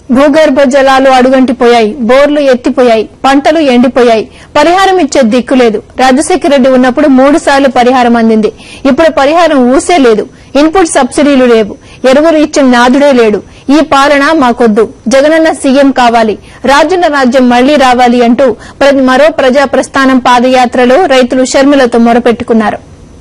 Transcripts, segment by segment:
భూగర్భ జలాలు అడుగంటిపోయాయి బోర్లు ఎత్తిపోయాయి పంటలు ఎండిపోయాయి పరిహారం ఇచ్చే దిక్కు లేదు రాజశేఖర రెడ్డి ఉన్నప్పుడు మూడు సార్లు పరిహారం అందింది ఇప్పుడు పరిహారం ఊసే లేదు ఇన్పుట్ సబ్సిడీలు లేవు ఎరువులు ఇచ్చిన నాదుడే లేడు ఈ పాలన మాకొద్దు జగనన్న సీఎం కావాలి రాజన్న రాజ్యం మళ్లీ రావాలి అంటూ ప్ర- మరో ప్రజా ప్రస్థానం పాదయాత్రలో రైతులు షర్మిలతో మొరపెట్టుకున్నారు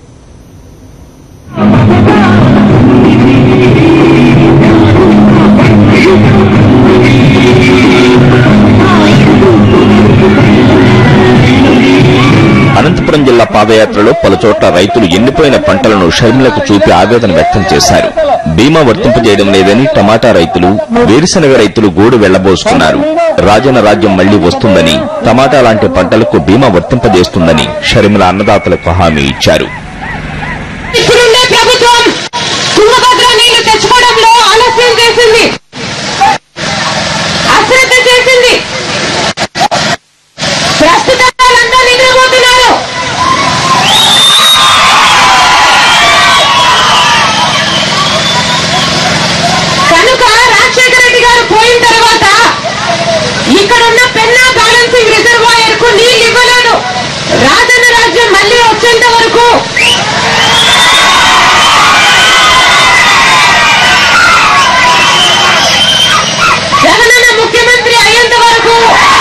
అనంతపురం జిల్లా పాదయాత్రలో పలుచోట్ల రైతులు ఎండిపోయిన పంటలను షర్మిలకు చూపి ఆవేదన వ్యక్తం చేశారు బీమా వర్తింపజేయడం లేదని టమాటా రైతులు వేరుశనగ రైతులు గోడు వెళ్లబోసుకున్నారు రాజన్న రాజ్యం మళ్లీ వస్తుందని టమాటా లాంటి పంటలకు బీమా వర్తింపజేస్తుందని షర్మిల అన్నదాతలకు హామీ ఇచ్చారు ఇప్పుడుండే ప్రభుత్వం తుంగభద్ర నీళ్లు తెచ్చుకోవడంలో ఆలస్యం చేసింది అశ్రద్ధ చేసింది ప్రస్తుతం వాళ్ళంతా నిద్రపోతున్నారు కనుక రాజశేఖర రెడ్డి గారు పోయిన తర్వాత ఇక్కడున్న పెన్నా బ్యాలెన్సింగ్ రిజర్వాయర్ కు నీళ్లు ఇవ్వలేదు రాజన్న రాజ్యం మళ్లీ వచ్చేంత వరకు జగనన్న ముఖ్యమంత్రి అయ్యేంత వరకు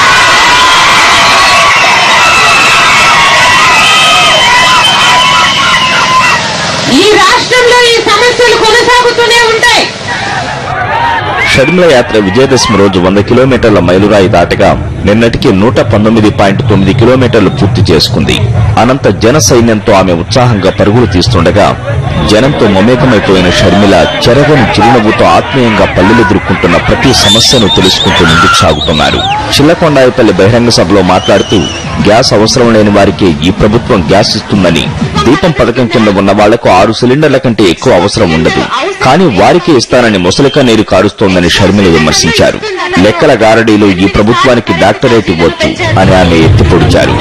ఈ రాష్ట్రంలో ఈ సమస్యలు కొనసాగుతూనే ఉంటాయి షర్మిల యాత్ర విజయదశమి రోజు వంద కిలోమీటర్ల మైలురాయి దాటగా నిన్నటికి నూట పంతొమ్మిది పాయింట్ తొమ్మిది కిలోమీటర్లు పూర్తి చేసుకుంది అనంత జన సైన్యంతో ఆమె ఉత్సాహంగా పరుగులు తీస్తుండగా జనంతో మమేకమైపోయిన షర్మిల చెరగని చిరునవ్వుతో ఆత్మీయంగా పల్లెలెదుర్కొంటున్న ప్రతి సమస్యను తెలుసుకుంటూ ముందుకు సాగుతున్నారు చిల్లకొండాయిపల్లి బహిరంగ సభలో మాట్లాడుతూ గ్యాస్ అవసరం లేని వారికి ఈ ప్రభుత్వం గ్యాస్ ఇస్తుందని దీపం పథకం కింద ఉన్న వాళ్లకు ఆరు సిలిండర్ల కంటే ఎక్కువ అవసరం ఉండదు కానీ వారికి ఇస్తానని ముసలిక నీరు కారుస్తోందని షర్మిల విమర్శించారు లెక్కల గారడీలో ఈ ప్రభుత్వానికి డాక్టరేట్ ఇవ్వొచ్చు అని ఆమె ఎత్తిపొడిచారు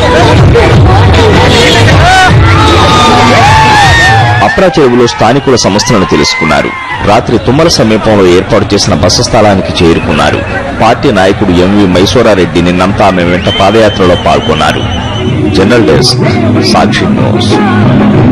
అప్రా చెరువులో స్థానికుల సమస్యలను తెలుసుకున్నారు రాత్రి తుమ్మల సమీపంలో ఏర్పాటు చేసిన బస స్థలానికి చేరుకున్నారు పార్టీ నాయకుడు ఎంవి మైసూరారెడ్డి నిన్నంతా ఆమె వెంట పాదయాత్రలో పాల్గొన్నారు జనరల్ డెస్క్ సాక్షి న్యూస్